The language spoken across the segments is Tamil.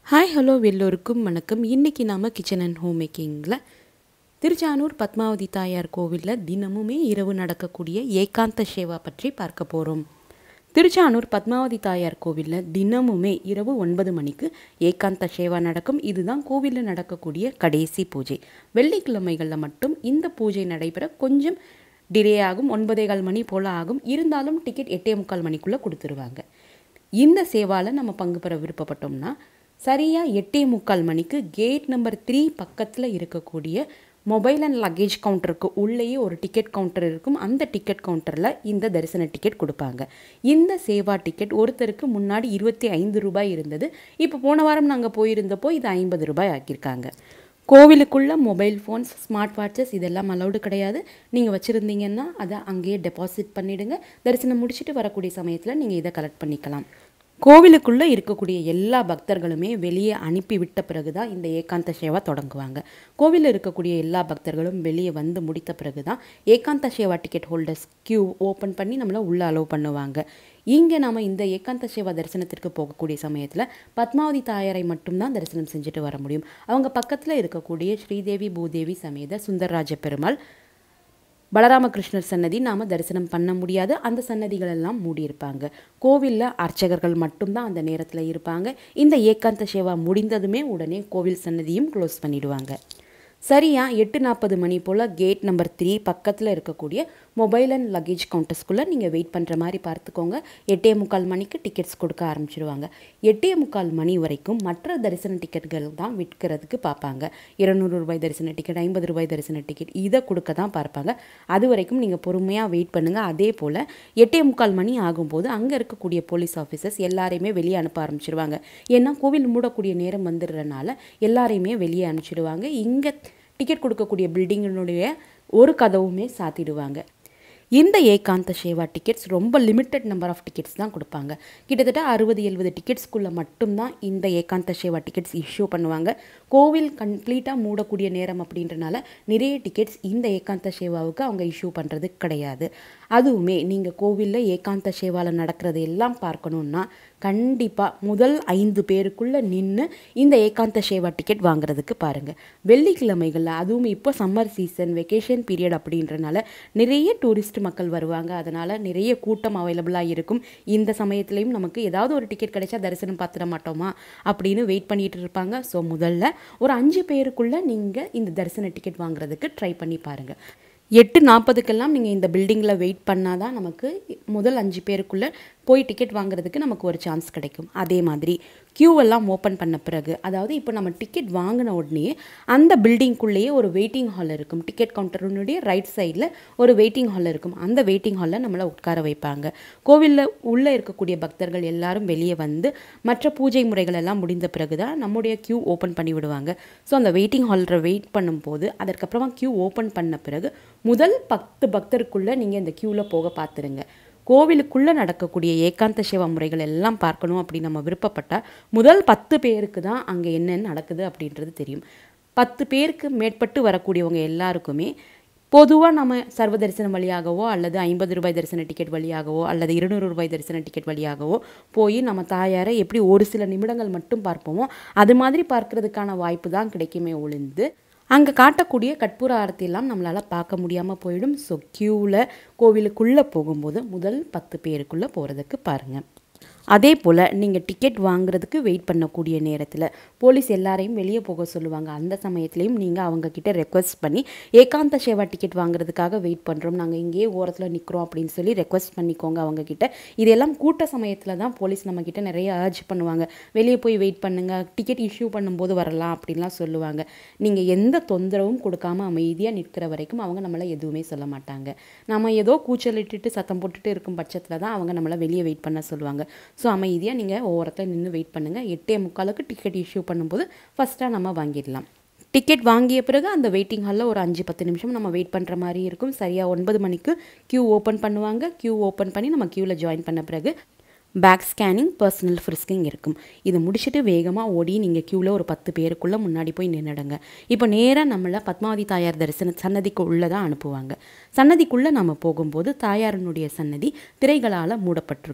ஹாய் ஹலோ எல்லோருக்கும் வணக்கம் இன்றைக்கி நாம் கிச்சன் அண்ட் ஹோம் மேக்கிங்கில் திருச்சானூர் பத்மாவதி தாயார் கோவிலில் தினமுமே இரவு நடக்கக்கூடிய ஏகாந்த சேவா பற்றி பார்க்க போகிறோம் திருச்சானூர் பத்மாவதி தாயார் கோவிலில் தினமுமே இரவு ஒன்பது மணிக்கு ஏகாந்த சேவா நடக்கும் இதுதான் கோவிலில் நடக்கக்கூடிய கடைசி பூஜை வெள்ளிக்கிழமைகளில் மட்டும் இந்த பூஜை நடைபெற கொஞ்சம் டிலே ஆகும் ஒன்பதே கால் மணி போல் ஆகும் இருந்தாலும் டிக்கெட் எட்டே முக்கால் மணிக்குள்ளே கொடுத்துருவாங்க இந்த சேவாவில் நம்ம பங்கு பெற விருப்பப்பட்டோம்னா சரியாக எட்டே முக்கால் மணிக்கு கேட் நம்பர் த்ரீ பக்கத்தில் இருக்கக்கூடிய மொபைல் அண்ட் லக்கேஜ் கவுண்டருக்கு உள்ளேயே ஒரு டிக்கெட் கவுண்டர் இருக்கும் அந்த டிக்கெட் கவுண்டரில் இந்த தரிசன டிக்கெட் கொடுப்பாங்க இந்த சேவா டிக்கெட் ஒருத்தருக்கு முன்னாடி இருபத்தி ஐந்து ரூபாய் இருந்தது இப்போ போன வாரம் நாங்கள் போயிருந்தப்போ இது ஐம்பது ரூபாய் ஆக்கியிருக்காங்க கோவிலுக்குள்ளே மொபைல் ஃபோன்ஸ் ஸ்மார்ட் வாட்சஸ் இதெல்லாம் அலௌடு கிடையாது நீங்கள் வச்சுருந்தீங்கன்னா அதை அங்கேயே டெபாசிட் பண்ணிவிடுங்க தரிசனம் முடிச்சுட்டு வரக்கூடிய சமயத்தில் நீங்கள் இதை கலெக்ட் பண்ணிக்கலாம் கோவிலுக்குள்ளே இருக்கக்கூடிய எல்லா பக்தர்களுமே வெளியே அனுப்பி விட்ட பிறகு தான் இந்த ஏகாந்த சேவா தொடங்குவாங்க கோவிலில் இருக்கக்கூடிய எல்லா பக்தர்களும் வெளியே வந்து முடித்த பிறகு தான் Ekantha Seva ticket holders queue open பண்ணி நம்மளை உள்ளே அலோவ் பண்ணுவாங்க இங்கே நாம் இந்த ஏகாந்த சேவா தரிசனத்திற்கு போகக்கூடிய சமயத்தில் பத்மாவதி தாயாரை மட்டும்தான் தரிசனம் செஞ்சுட்டு வர முடியும் அவங்க பக்கத்தில் இருக்கக்கூடிய ஸ்ரீதேவி பூதேவி சமேத சுந்தரராஜ பெருமாள் பலராமகிருஷ்ணர் சன்னதி நாம் தரிசனம் பண்ண முடியாது அந்த சன்னதிகள் எல்லாம் மூடியிருப்பாங்க கோவிலில் அர்ச்சகர்கள் மட்டும்தான் அந்த நேரத்தில் இருப்பாங்க இந்த ஏகாந்த சேவா முடிந்ததுமே உடனே கோவில் சன்னதியும் க்ளோஸ் பண்ணிடுவாங்க சரியா எட்டு நாற்பது மணி போல் கேட் நம்பர் த்ரீ பக்கத்தில் இருக்கக்கூடிய மொபைல் அண்ட் லக்கேஜ் கவுண்டர்ஸ்குள்ளே நீங்கள் வெயிட் பண்ணுற மாதிரி பார்த்துக்கோங்க எட்டே முக்கால் மணிக்கு டிக்கெட்ஸ் கொடுக்க ஆரம்பிச்சிடுவாங்க எட்டே முக்கால் மணி வரைக்கும் மற்ற தரிசன டிக்கெட்டுகள் தான் விற்கிறதுக்கு பார்ப்பாங்க இருநூறு ரூபாய் தரிசன டிக்கெட் ஐம்பது ரூபாய் தரிசன டிக்கெட் இதை கொடுக்க தான் பார்ப்பாங்க அது வரைக்கும் நீங்கள் பொறுமையாக வெயிட் பண்ணுங்கள் அதே போல் எட்டே முக்கால் மணி ஆகும்போது அங்கே இருக்கக்கூடிய போலீஸ் ஆஃபீஸர்ஸ் எல்லாரையுமே வெளியே அனுப்ப ஆரம்பிச்சிருவாங்க ஏன்னா கோவில் மூடக்கூடிய நேரம் வந்துடுறனால எல்லாரையுமே வெளியே அனுப்பிச்சிடுவாங்க இங்கே டிக்கெட் கொடுக்கக்கூடிய பில்டிங்கினுடைய ஒரு கதவுமே சாத்திடுவாங்க இந்த ஏகாந்த சேவா டிக்கெட்ஸ் ரொம்ப லிமிட்டட் நம்பர் ஆஃப் டிக்கெட்ஸ் தான் கொடுப்பாங்க கிட்டத்தட்ட அறுபது எழுபது டிக்கெட்ஸ்க்குள்ளே மட்டும்தான் இந்த ஏகாந்த சேவா டிக்கெட்ஸ் இஷ்யூ பண்ணுவாங்க கோவில் கம்ப்ளீட்டாக மூடக்கூடிய நேரம் அப்படின்றனால நிறைய டிக்கெட்ஸ் இந்த ஏகாந்த சேவாவுக்கு அவங்க இஷ்யூ பண்ணுறது கிடையாது அதுவுமே நீங்கள் கோவிலில் ஏகாந்த சேவாவில் நடக்கிறது எல்லாம் பார்க்கணுன்னா கண்டிப்பாக முதல் ஐந்து பேருக்குள்ளே நின்று இந்த ஏகாந்த சேவா டிக்கெட் வாங்குறதுக்கு பாருங்கள் வெள்ளிக்கிழமைகளில் அதுவும் இப்போ சம்மர் சீசன் வெக்கேஷன் பீரியட் அப்படின்றனால நிறைய டூரிஸ்ட் மக்கள் வருவாங்க அதனால் நிறைய கூட்டம் அவைலபிளாக இருக்கும் இந்த சமயத்துலேயும் நமக்கு ஏதாவது ஒரு டிக்கெட் கிடைச்சா தரிசனம் பார்த்துட மாட்டோமா அப்படின்னு வெயிட் பண்ணிட்டு இருப்பாங்க ஸோ முதல்ல ஒரு அஞ்சு பேருக்குள்ளே நீங்கள் இந்த தரிசன டிக்கெட் வாங்குறதுக்கு ட்ரை பண்ணி பாருங்கள் எட்டு நாற்பதுக்கெல்லாம் நீங்கள் இந்த பில்டிங்கில் வெயிட் பண்ணால் தான் நமக்கு முதல் அஞ்சு பேருக்குள்ளே போய் டிக்கெட் வாங்குறதுக்கு நமக்கு ஒரு சான்ஸ் கிடைக்கும் அதே மாதிரி க்யூவெல்லாம் ஓப்பன் பண்ண பிறகு அதாவது இப்போ நம்ம டிக்கெட் வாங்கின உடனே அந்த பில்டிங்குள்ளேயே ஒரு வெயிட்டிங் ஹால் இருக்கும் டிக்கெட் கவுண்டருனுடைய ரைட் சைடில் ஒரு வெயிட்டிங் ஹால் இருக்கும் அந்த வெயிட்டிங் ஹாலில் நம்மளை உட்கார வைப்பாங்க கோவிலில் உள்ளே இருக்கக்கூடிய பக்தர்கள் எல்லாரும் வெளியே வந்து மற்ற பூஜை முறைகள் எல்லாம் முடிந்த பிறகு தான் நம்முடைய க்யூ ஓப்பன் பண்ணி விடுவாங்க ஸோ அந்த வெயிட்டிங் ஹாலில் வெயிட் பண்ணும்போது அதற்கப்புறமா க்யூ ஓப்பன் பண்ண பிறகு முதல் பத்து பக்தருக்குள்ளே நீங்கள் இந்த க்யூவில் போக பார்த்துருங்க கோவிலுக்குள்ளே நடக்கக்கூடிய ஏகாந்த சேவா முறைகள் எல்லாம் பார்க்கணும் அப்படின்னு நம்ம விருப்பப்பட்டால் முதல் பத்து பேருக்கு தான் அங்கே என்னென்ன நடக்குது அப்படின்றது தெரியும் பத்து பேருக்கு மேற்பட்டு வரக்கூடியவங்க எல்லாருக்குமே பொதுவாக நம்ம சர்வ தரிசனம் வழியாகவோ அல்லது ஐம்பது ரூபாய் தரிசன டிக்கெட் வழியாகவோ அல்லது இருநூறு ரூபாய் தரிசன டிக்கெட் வழியாகவோ போய் நம்ம தாயாரை எப்படி ஒரு சில நிமிடங்கள் மட்டும் பார்ப்போமோ அது மாதிரி பார்க்கறதுக்கான வாய்ப்பு தான் கிடைக்குமே ஒளிந்து அங்கே காட்டக்கூடிய கற்பூர ஆரத்தியெல்லாம் நம்மளால் பார்க்க முடியாமல் போயிடும் ஸோ க்யூவில் கோவிலுக்குள்ளே போகும்போது முதல் பத்து பேருக்குள்ளே போகிறதுக்கு பாருங்கள் அதே போல் நீங்கள் டிக்கெட் வாங்குறதுக்கு வெயிட் பண்ணக்கூடிய நேரத்தில் போலீஸ் எல்லாரையும் வெளியே போக சொல்லுவாங்க அந்த சமயத்துலேயும் நீங்கள் அவங்கக்கிட்ட ரெக்வஸ்ட் பண்ணி ஏகாந்த சேவா டிக்கெட் வாங்குறதுக்காக வெயிட் பண்ணுறோம் நாங்கள் இங்கேயே ஓரத்தில் நிற்கிறோம் அப்படின்னு சொல்லி ரெக்வஸ்ட் பண்ணிக்கோங்க அவங்கக்கிட்ட இதெல்லாம் கூட்ட சமயத்தில் தான் போலீஸ் நம்மக்கிட்ட நிறைய அர்ஜ் பண்ணுவாங்க வெளியே போய் வெயிட் பண்ணுங்கள் டிக்கெட் இஷ்யூ பண்ணும்போது வரலாம் அப்படின்லாம் சொல்லுவாங்க நீங்கள் எந்த தொந்தரவும் கொடுக்காம அமைதியாக நிற்கிற வரைக்கும் அவங்க நம்மளை எதுவுமே சொல்ல மாட்டாங்க நம்ம ஏதோ கூச்சலிட்டுட்டு சத்தம் போட்டுட்டு இருக்கும் பட்சத்தில் தான் அவங்க நம்மளை வெளியே வெயிட் பண்ண சொல்லுவாங்க ஸோ அமைதியாக நீங்கள் ஓரத்தில் நின்று வெயிட் பண்ணுங்கள் எட்டே முக்காலுக்கு டிக்கெட் இஷ்யூ பண்ணும்போது ஃபஸ்ட்டாக நம்ம வாங்கிடலாம் டிக்கெட் வாங்கிய பிறகு அந்த வெயிட்டிங் ஹாலில் ஒரு அஞ்சு பத்து நிமிஷம் நம்ம வெயிட் பண்ணுற மாதிரி இருக்கும் சரியாக ஒன்பது மணிக்கு க்யூ ஓப்பன் பண்ணுவாங்க க்யூ ஓப்பன் பண்ணி நம்ம க்யூவில் ஜாயின் பண்ண பிறகு பேக் ஸ்கேனிங் பர்சனல் ஃப்ரிஸ்கிங் இருக்கும் இது முடிச்சுட்டு வேகமாக ஓடி நீங்கள் க்யூவில் ஒரு பத்து பேருக்குள்ளே முன்னாடி போய் நின்றுடுங்க இப்போ நேராக நம்மளை பத்மாவதி தாயார் தரிசன சன்னதிக்கு உள்ளே தான் அனுப்புவாங்க சன்னதிக்குள்ளே நம்ம போகும்போது தாயாரனுடைய சன்னதி திரைகளால் மூடப்பட்டிருக்கும்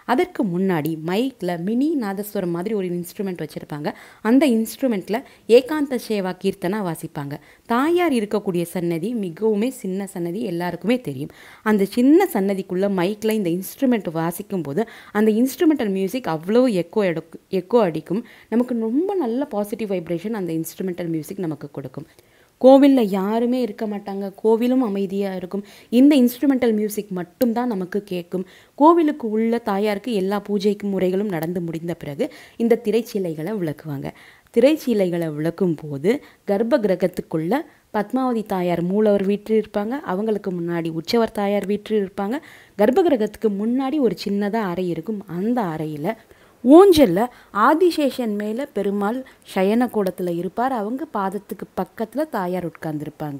அதற்கு முன்னாடி மைக்கில் மினி நாதஸ்வரம் மாதிரி ஒரு இன்ஸ்ட்ருமெண்ட் வச்சுருப்பாங்க அந்த இன்ஸ்ட்ருமெண்ட்டில் ஏகாந்த சேவா கீர்த்தனா வாசிப்பாங்க தாயார் இருக்கக்கூடிய சன்னதி மிகவுமே சின்ன சன்னதி எல்லாருக்குமே தெரியும் அந்த சின்ன சன்னதிக்குள்ளே மைக்கில் இந்த இன்ஸ்ட்ருமெண்ட் வாசிக்கும் போது அந்த இன்ஸ்ட்ருமெண்டல் மியூசிக் அவ்வளோ எக்கோ எடுக்கும் எக்கோ அடிக்கும் நமக்கு ரொம்ப நல்ல பாசிட்டிவ் வைப்ரேஷன் அந்த இன்ஸ்ட்ருமெண்டல் மியூசிக் நமக்கு கொடுக்கும் கோவிலில் யாருமே இருக்க மாட்டாங்க கோவிலும் அமைதியாக இருக்கும் இந்த இன்ஸ்ட்ருமெண்டல் மியூசிக் மட்டும்தான் நமக்கு கேட்கும் கோவிலுக்கு உள்ள தாயாருக்கு எல்லா பூஜைக்கு முறைகளும் நடந்து முடிந்த பிறகு இந்த திரைச்சீலைகளை விளக்குவாங்க திரைச்சீலைகளை விளக்கும் போது கர்ப்ப கிரகத்துக்குள்ள பத்மாவதி தாயார் மூலவர் வீட்டில் இருப்பாங்க அவங்களுக்கு முன்னாடி உற்சவர் தாயார் வீட்டில் இருப்பாங்க கர்ப்ப கிரகத்துக்கு முன்னாடி ஒரு சின்னதாக அறை இருக்கும் அந்த அறையில் ஊஞ்சலில் ஆதிசேஷன் மேலே பெருமாள் சயன கூடத்தில் இருப்பார் அவங்க பாதத்துக்கு பக்கத்தில் தாயார் உட்கார்ந்துருப்பாங்க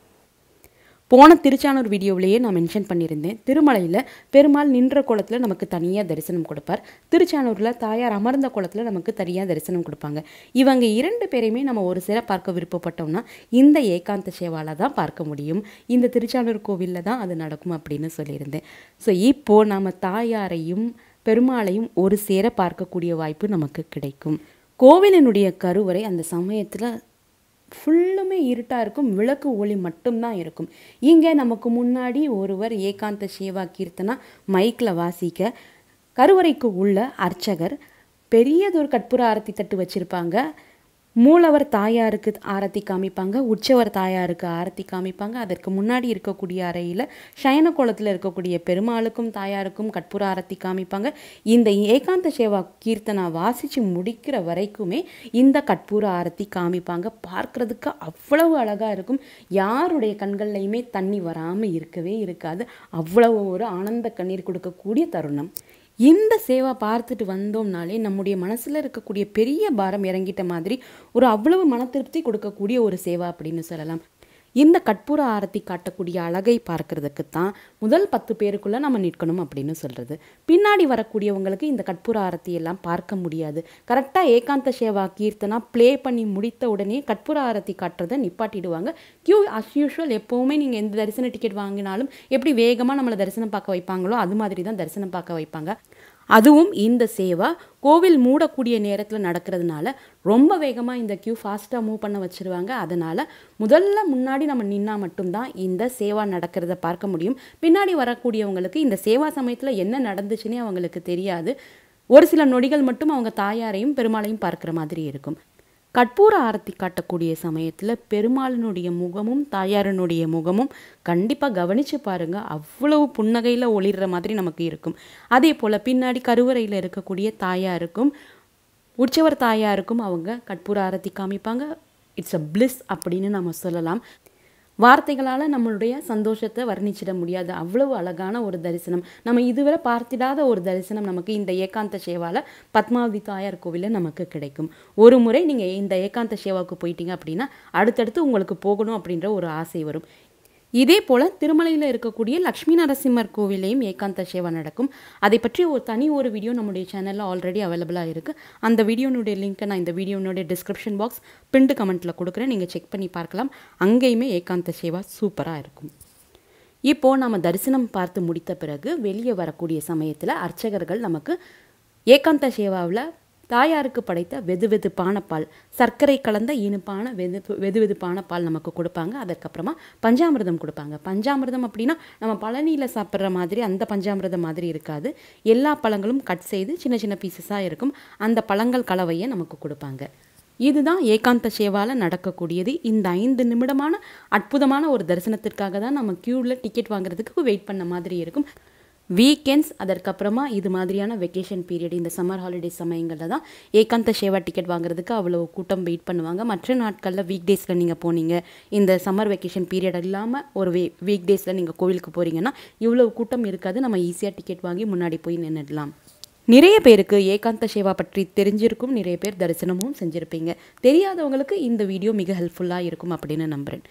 போன திருச்சானூர் வீடியோவிலேயே நான் மென்ஷன் பண்ணியிருந்தேன் திருமலையில் பெருமாள் நின்ற குளத்தில் நமக்கு தனியாக தரிசனம் கொடுப்பார் திருச்சானூரில் தாயார் அமர்ந்த குளத்தில் நமக்கு தனியாக தரிசனம் கொடுப்பாங்க இவங்க இரண்டு பேரையுமே நம்ம ஒரு சேர பார்க்க விருப்பப்பட்டோம்னா இந்த ஏகாந்த சேவால தான் பார்க்க முடியும் இந்த திருச்சானூர் கோவிலில் தான் அது நடக்கும் அப்படின்னு சொல்லியிருந்தேன் ஸோ இப்போது நம்ம தாயாரையும் பெருமாளையும் ஒரு சேர பார்க்கக்கூடிய வாய்ப்பு நமக்கு கிடைக்கும் கோவிலினுடைய கருவறை அந்த சமயத்தில் ஃபுல்லுமே இருட்டாக இருக்கும் விளக்கு ஒளி மட்டும்தான் இருக்கும் இங்கே நமக்கு முன்னாடி ஒருவர் ஏகாந்த சேவா கீர்த்தனா மைக்கில் வாசிக்க கருவறைக்கு உள்ள அர்ச்சகர் பெரியதொரு கற்பூர ஆரத்தி தட்டு வச்சுருப்பாங்க மூலவர் தாயாருக்கு ஆரத்தி காமிப்பாங்க உற்சவர் தாயாருக்கு ஆரத்தி காமிப்பாங்க அதற்கு முன்னாடி இருக்கக்கூடிய அறையில் சயன கோலத்தில் இருக்கக்கூடிய பெருமாளுக்கும் தாயாருக்கும் கற்பூர ஆரத்தி காமிப்பாங்க இந்த ஏகாந்த சேவா கீர்த்தனா வாசித்து முடிக்கிற வரைக்குமே இந்த கற்பூர ஆரத்தி காமிப்பாங்க பார்க்குறதுக்கு அவ்வளவு அழகாக இருக்கும் யாருடைய கண்கள்லையுமே தண்ணி வராமல் இருக்கவே இருக்காது அவ்வளவு ஒரு ஆனந்த கண்ணீர் கொடுக்கக்கூடிய தருணம் இந்த சேவா பார்த்துட்டு வந்தோம்னாலே நம்முடைய மனசில் இருக்கக்கூடிய பெரிய பாரம் இறங்கிட்ட மாதிரி ஒரு அவ்வளவு மன திருப்தி கொடுக்கக்கூடிய ஒரு சேவா அப்படின்னு சொல்லலாம் இந்த கற்பூர ஆரத்தி காட்டக்கூடிய அழகை பார்க்கறதுக்கு தான் முதல் பத்து பேருக்குள்ளே நம்ம நிற்கணும் அப்படின்னு சொல்கிறது பின்னாடி வரக்கூடியவங்களுக்கு இந்த கற்பூர ஆரத்தி எல்லாம் பார்க்க முடியாது கரெக்டாக ஏகாந்த சேவா கீர்த்தனா ப்ளே பண்ணி முடித்த உடனே கற்பூர ஆரத்தி காட்டுறதை நிப்பாட்டிடுவாங்க கியூ அஸ் யூஷுவல் எப்போவுமே நீங்கள் எந்த தரிசன டிக்கெட் வாங்கினாலும் எப்படி வேகமாக நம்மளை தரிசனம் பார்க்க வைப்பாங்களோ அது மாதிரி தான் தரிசனம் பார்க்க வைப்பாங்க அதுவும் இந்த சேவா கோவில் மூடக்கூடிய நேரத்தில் நடக்கிறதுனால ரொம்ப வேகமாக இந்த கியூ ஃபாஸ்ட்டாக மூவ் பண்ண வச்சுருவாங்க அதனால் முதல்ல முன்னாடி நம்ம நின்னா மட்டும்தான் இந்த சேவா நடக்கிறத பார்க்க முடியும் பின்னாடி வரக்கூடியவங்களுக்கு இந்த சேவா சமயத்தில் என்ன நடந்துச்சுன்னே அவங்களுக்கு தெரியாது ஒரு சில நொடிகள் மட்டும் அவங்க தாயாரையும் பெருமாளையும் பார்க்குற மாதிரி இருக்கும் கற்பூர ஆரத்தி காட்டக்கூடிய சமயத்தில் பெருமாளினுடைய முகமும் தாயாரனுடைய முகமும் கண்டிப்பாக கவனித்து பாருங்கள் அவ்வளவு புன்னகையில் ஒளிர்ற மாதிரி நமக்கு இருக்கும் அதே போல் பின்னாடி கருவறையில் இருக்கக்கூடிய தாயாருக்கும் உற்சவர் தாயாருக்கும் அவங்க கற்பூர ஆரத்தி காமிப்பாங்க இட்ஸ் அ பிளிஸ் அப்படின்னு நம்ம சொல்லலாம் வார்த்தைகளால் நம்மளுடைய சந்தோஷத்தை வர்ணிச்சிட முடியாது அவ்வளவு அழகான ஒரு தரிசனம் நம்ம இதுவரை பார்த்திடாத ஒரு தரிசனம் நமக்கு இந்த ஏகாந்த சேவால பத்மாவதி தாயார் கோவிலில் நமக்கு கிடைக்கும் ஒரு முறை நீங்கள் இந்த ஏகாந்த சேவாவுக்கு போயிட்டீங்க அப்படின்னா அடுத்தடுத்து உங்களுக்கு போகணும் அப்படின்ற ஒரு ஆசை வரும் இதே போல் திருமலையில் இருக்கக்கூடிய லக்ஷ்மி நரசிம்மர் கோவிலையும் ஏகாந்த சேவா நடக்கும் அதை பற்றி ஒரு தனி ஒரு வீடியோ நம்முடைய சேனலில் ஆல்ரெடி அவைலபிளாக இருக்குது அந்த வீடியோனுடைய லிங்க்கை நான் இந்த வீடியோனுடைய டிஸ்கிரிப்ஷன் பாக்ஸ் பின்ட்டு கமெண்ட்டில் கொடுக்குறேன் நீங்கள் செக் பண்ணி பார்க்கலாம் அங்கேயுமே ஏகாந்த சேவா சூப்பராக இருக்கும் இப்போது நம்ம தரிசனம் பார்த்து முடித்த பிறகு வெளியே வரக்கூடிய சமயத்தில் அர்ச்சகர்கள் நமக்கு ஏகாந்த சேவாவில் தாயாருக்கு படைத்த வெது வெதுப்பான பால் சர்க்கரை கலந்த இனிப்பான வெது வெது வெதுப்பான பால் நமக்கு கொடுப்பாங்க அதுக்கப்புறமா பஞ்சாமிர்தம் கொடுப்பாங்க பஞ்சாமிர்தம் அப்படின்னா நம்ம பழனியில் சாப்பிட்ற மாதிரி அந்த பஞ்சாமிர்தம் மாதிரி இருக்காது எல்லா பழங்களும் கட் செய்து சின்ன சின்ன பீசஸாக இருக்கும் அந்த பழங்கள் கலவையை நமக்கு கொடுப்பாங்க இதுதான் ஏகாந்த சேவால நடக்கக்கூடியது இந்த ஐந்து நிமிடமான அற்புதமான ஒரு தரிசனத்திற்காக தான் நம்ம க்யூவில் டிக்கெட் வாங்குறதுக்கு வெயிட் பண்ண மாதிரி இருக்கும் வீக்கெண்ட்ஸ் அதற்கப்புறமா இது மாதிரியான வெக்கேஷன் பீரியட் இந்த சம்மர் ஹாலிடே சமயங்களில் தான் ஏகாந்த சேவா டிக்கெட் வாங்குறதுக்கு அவ்வளோ கூட்டம் வெயிட் பண்ணுவாங்க மற்ற நாட்களில் வீக் டேஸில் நீங்கள் போனீங்க இந்த சம்மர் வெக்கேஷன் பீரியட் இல்லாமல் ஒரு வீ வீக் டேஸில் நீங்கள் கோவிலுக்கு போகிறீங்கன்னா இவ்வளோ கூட்டம் இருக்காது நம்ம ஈஸியாக டிக்கெட் வாங்கி முன்னாடி போய் நின்றுடலாம் நிறைய பேருக்கு ஏகாந்த சேவா பற்றி தெரிஞ்சிருக்கும் நிறைய பேர் தரிசனமும் செஞ்சுருப்பீங்க தெரியாதவங்களுக்கு இந்த வீடியோ மிக ஹெல்ப்ஃபுல்லாக இருக்கும் அப்படின்னு நம்புகிறேன்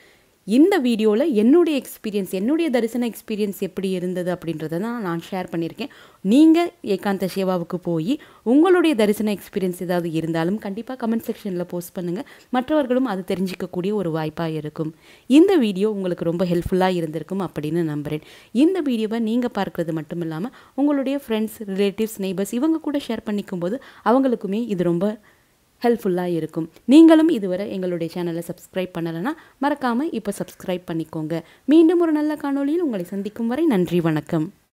இந்த வீடியோவில் என்னுடைய எக்ஸ்பீரியன்ஸ் என்னுடைய தரிசன எக்ஸ்பீரியன்ஸ் எப்படி இருந்தது அப்படின்றத தான் நான் ஷேர் பண்ணியிருக்கேன் நீங்கள் ஏகாந்த சேவாவுக்கு போய் உங்களுடைய தரிசன எக்ஸ்பீரியன்ஸ் ஏதாவது இருந்தாலும் கண்டிப்பாக கமெண்ட் செக்ஷனில் போஸ்ட் பண்ணுங்கள் மற்றவர்களும் அது தெரிஞ்சிக்கக்கூடிய ஒரு வாய்ப்பாக இருக்கும் இந்த வீடியோ உங்களுக்கு ரொம்ப ஹெல்ப்ஃபுல்லாக இருந்திருக்கும் அப்படின்னு நம்புகிறேன் இந்த வீடியோவை நீங்கள் பார்க்குறது மட்டும் இல்லாமல் உங்களுடைய ஃப்ரெண்ட்ஸ் ரிலேட்டிவ்ஸ் நெய்பர்ஸ் இவங்க கூட ஷேர் பண்ணிக்கும் போது அவங்களுக்குமே இது ரொம்ப ஹெல்ப்ஃபுல்லாக இருக்கும் நீங்களும் இதுவரை எங்களுடைய சேனலை சப்ஸ்கிரைப் பண்ணலைன்னா மறக்காமல் இப்போ சப்ஸ்கிரைப் பண்ணிக்கோங்க மீண்டும் ஒரு நல்ல காணொளியில் உங்களை சந்திக்கும் வரை நன்றி வணக்கம்